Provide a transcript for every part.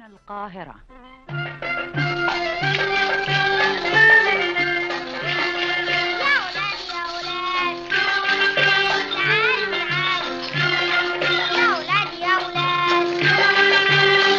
القاهرة يا ولاد يا ولاد تعالوا تعالوا يا ولاد يا ولاد تعالوا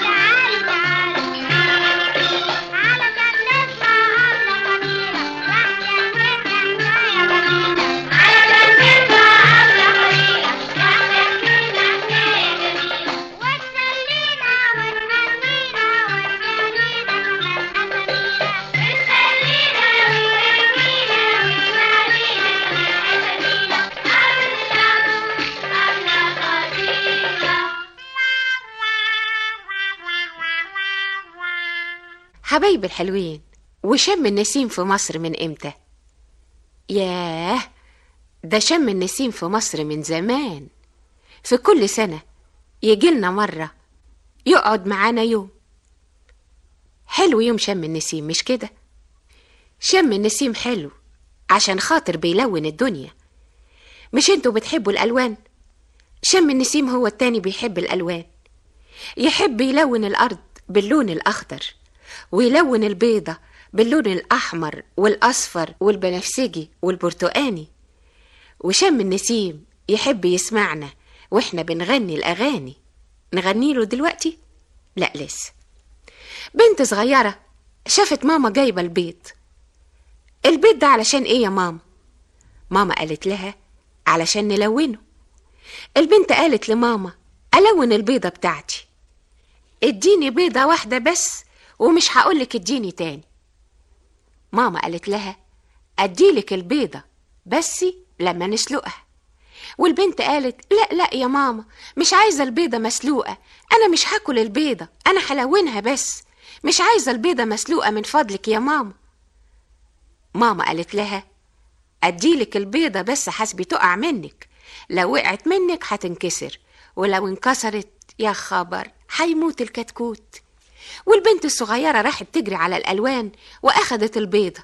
تعالوا علشان نسمع أبلة قليلة واحدة كده حكاية جميلة علشان نسمع أبلة قليلة واحدة كده حكاية جميلة وتسلينا وتغنينا وتجارينا كمان أسامينا وتسلينا وتغنينا وتجارينا كمان أسامينا حبايب الحلوين وشم النسيم في مصر من امتى ياه ده شم النسيم في مصر من زمان في كل سنة يجيلنا مرة يقعد معانا يوم حلو يوم شم النسيم مش كده شم النسيم حلو عشان خاطر بيلون الدنيا مش انتوا بتحبوا الألوان شم النسيم هو التاني بيحب الألوان يحب يلون الأرض باللون الأخضر ويلون البيضة باللون الأحمر والأصفر والبنفسجي والبرتقاني وشم النسيم يحب يسمعنا واحنا بنغني الأغاني نغني له دلوقتي؟ لا لسه بنت صغيرة شافت ماما جايبة البيض البيض ده علشان ايه يا ماما؟ ماما قالت لها علشان نلونه البنت قالت لماما ألون البيضة بتاعتي اديني بيضة واحدة بس ومش هقولك اديني تاني ماما قالت لها اديلك البيضة بس لما نسلقها والبنت قالت لا لا يا ماما مش عايزة البيضة مسلوقة أنا مش هاكل البيضة أنا هلونها بس مش عايزة البيضة مسلوقة من فضلك يا ماما ماما قالت لها أديلك البيضة بس حسبي تقع منك لو وقعت منك هتنكسر ولو انكسرت يا خبر هيموت الكتكوت والبنت الصغيرة راحت تجري على الألوان وأخدت البيضة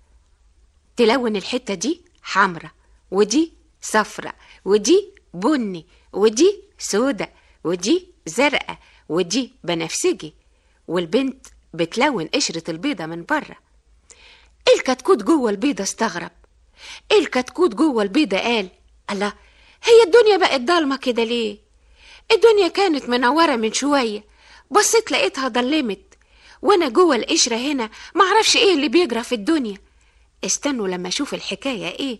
تلون الحتة دي حمرة ودي صفرة ودي بني ودي سودة ودي زرقاء ودي بنفسجي والبنت بتلون قشرة البيضة من بره الكتكوت جوه البيضة استغرب الكتكوت جوه البيضة قال الله هي الدنيا بقت ضلمة كده ليه الدنيا كانت منورة من شوية بصيت لقيتها ضلمت وانا جوه القشرة هنا معرفش ايه اللي بيجرى في الدنيا استنوا لما اشوف الحكاية ايه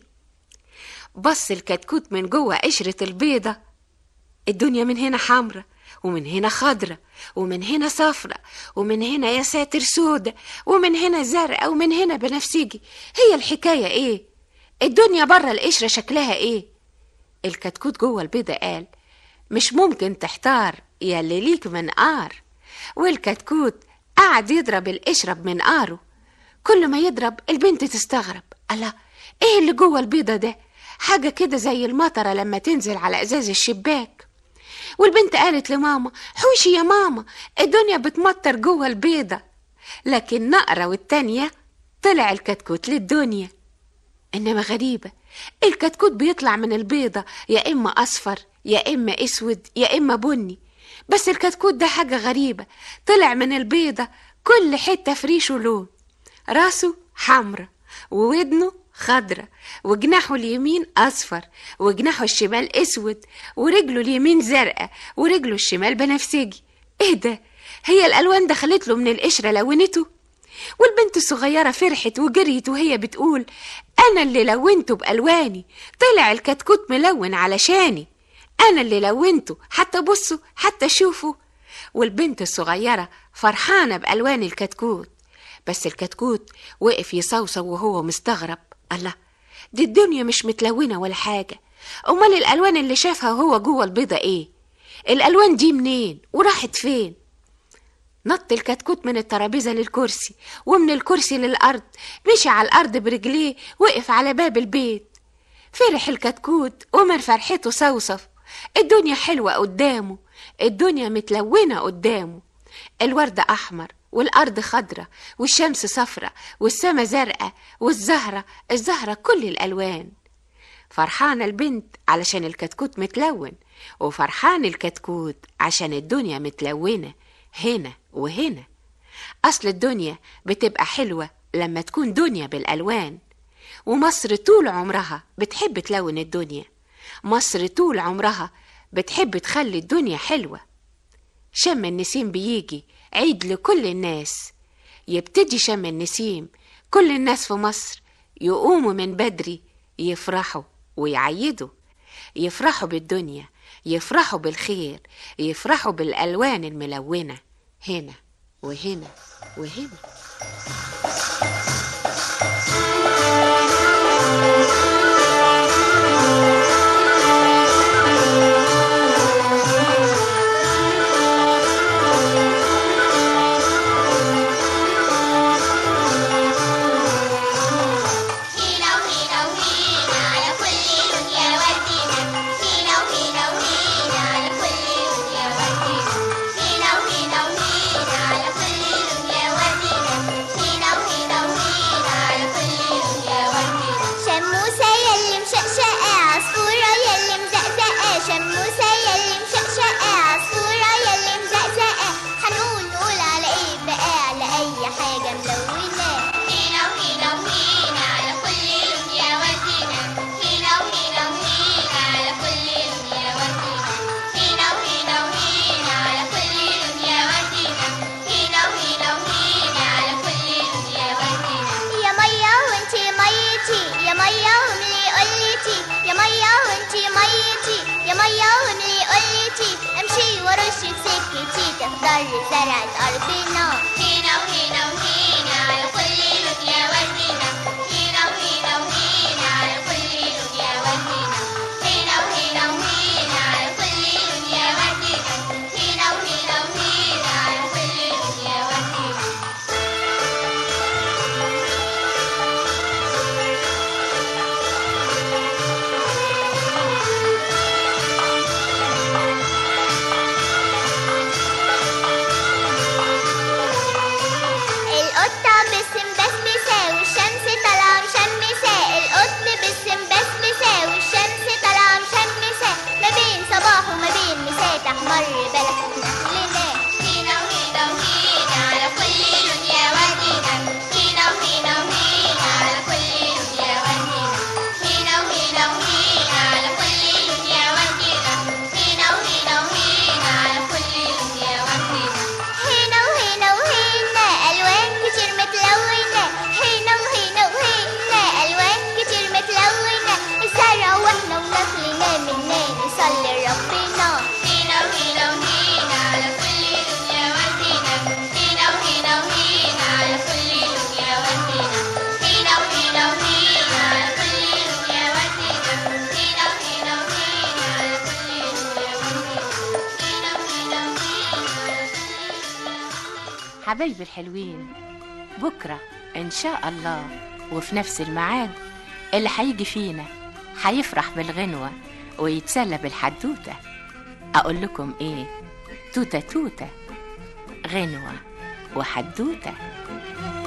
بص الكتكوت من جوه قشرة البيضة الدنيا من هنا حمرة ومن هنا خضرة ومن هنا صفرة ومن هنا يا ساتر سودة ومن هنا زرقاء ومن هنا بنفسجي هي الحكاية ايه الدنيا بره القشرة شكلها ايه الكتكوت جوه البيضة قال مش ممكن تحتار يا اللي ليك منقار والكتكوت قعد يضرب القشرة بمنقاره كل ما يضرب البنت تستغرب الله ايه اللي جوه البيضة ده حاجة كده زي المطرة لما تنزل على ازاز الشباك والبنت قالت لماما حوشي يا ماما الدنيا بتمطر جوه البيضة لكن نقرة والتانية طلع الكتكوت للدنيا إنما غريبة الكتكوت بيطلع من البيضة يا إما أصفر يا إما أسود يا إما بني بس الكتكوت ده حاجة غريبة طلع من البيضة كل حتة في ريشه لون راسه حمرة وودنه خضرة وجناحه اليمين أصفر وجناحه الشمال أسود ورجله اليمين زرقاء ورجله الشمال بنفسجي إيه ده؟ هي الألوان دخلت له من القشرة لونته؟ والبنت الصغيرة فرحت وجريت وهي بتقول أنا اللي لونته بألواني طلع الكتكوت ملون علشاني أنا اللي لونته حتى بصوا حتى شوفوا والبنت الصغيرة فرحانة بألوان الكتكوت بس الكتكوت وقف يصوصو وهو مستغرب الله دي الدنيا مش متلونة ولا حاجة أمال الألوان اللي شافها هو جوه البيضة إيه الألوان دي منين وراحت فين نط الكتكوت من الترابيزة للكرسي ومن الكرسي للأرض مشي على الأرض برجليه وقف على باب البيت فرح الكتكوت ومن فرحته صوصف الدنيا حلوة قدامه الدنيا متلونة قدامه الورد أحمر والأرض خضرة والشمس صفرة والسما زرقاء والزهرة الزهرة كل الألوان فرحانة البنت علشان الكتكوت متلون وفرحان الكتكوت عشان الدنيا متلونة هنا وهنا أصل الدنيا بتبقى حلوة لما تكون دنيا بالألوان ومصر طول عمرها بتحب تلون الدنيا مصر طول عمرها بتحب تخلي الدنيا حلوة شم النسيم بيجي عيد لكل الناس يبتدي شم النسيم كل الناس في مصر يقوموا من بدري يفرحوا ويعيدوا يفرحوا بالدنيا يفرحوا بالخير يفرحوا بالألوان الملونة هنا وهنا وهنا هنا وهنا وهنا على كل لون يا وردينا هنا وهنا وهنا على كل لون يا وردينا هنا وهنا وهنا على كل لون يا وردينا هنا وهنا وهنا على كل لون يا وردينا شموسة يلي مشقشقة عصفورة يلي مزقزقة شموسة يلي مشقشقة عصفورة يلي مزقزقة هنقول نقول على ايه بقى على اي حاجة ملونة هنا وهنا وهنا على كل لون يا وردينا هنا وهنا وهنا على كل لون يا وردينا هنا وهنا وهنا على كل لون يا وردينا هنا وهنا وهنا على كل لون يا وردينا يا مية وانتي ميتي يا مية وملي قلتي يا مية وانتي ميتي يا مية وملي قلتي امشي ورش في سكتي تخضر زرعة أرضنا هنا وهنا وهنا على كل لون يا وردينا هنا وهنا وهنا على كل لون يا وردينا هنا وهنا وهنا على كل لون يا وردينا هنا وهنا وهنا على كل لون يا وردينا القطة باسم بسبسة والشمس طالعة مشمسة القط باسم بسبسة والشمس طالعة مشمسة ما بين صباح وما بين مساء تحمر بلد نخلنا هنا وهنا وهنا على كل لون يا ودينا هنا وهنا وهنا على كل لون يا ودينا هنا وهنا وهنا على كل لون يا ودينا هنا وهنا وهنا على كل لون يا ودينا هنا وهنا وهنا ألوان كتير متلونة هنا وهنا وهنا ألوان كتير متلونة الزرع واحنا ونخلنا منا نصلي ربنا هنا وهنا وهنا على كل لون يا ودينا هنا وهنا وهنا على كل لون يا ودينا هنا وهنا وهنا على كل لون يا ودينا هنا وهنا وهنا على كل لون يا ودينا هنا وهنا وهنا على كل حبايبي الحلوين بكرة إن شاء الله وفي نفس الميعاد اللي هيجي فينا هيفرح بالغنوة ويتسلى بالحدوتة أقول لكم إيه توتة توتة غنوة وحدوتة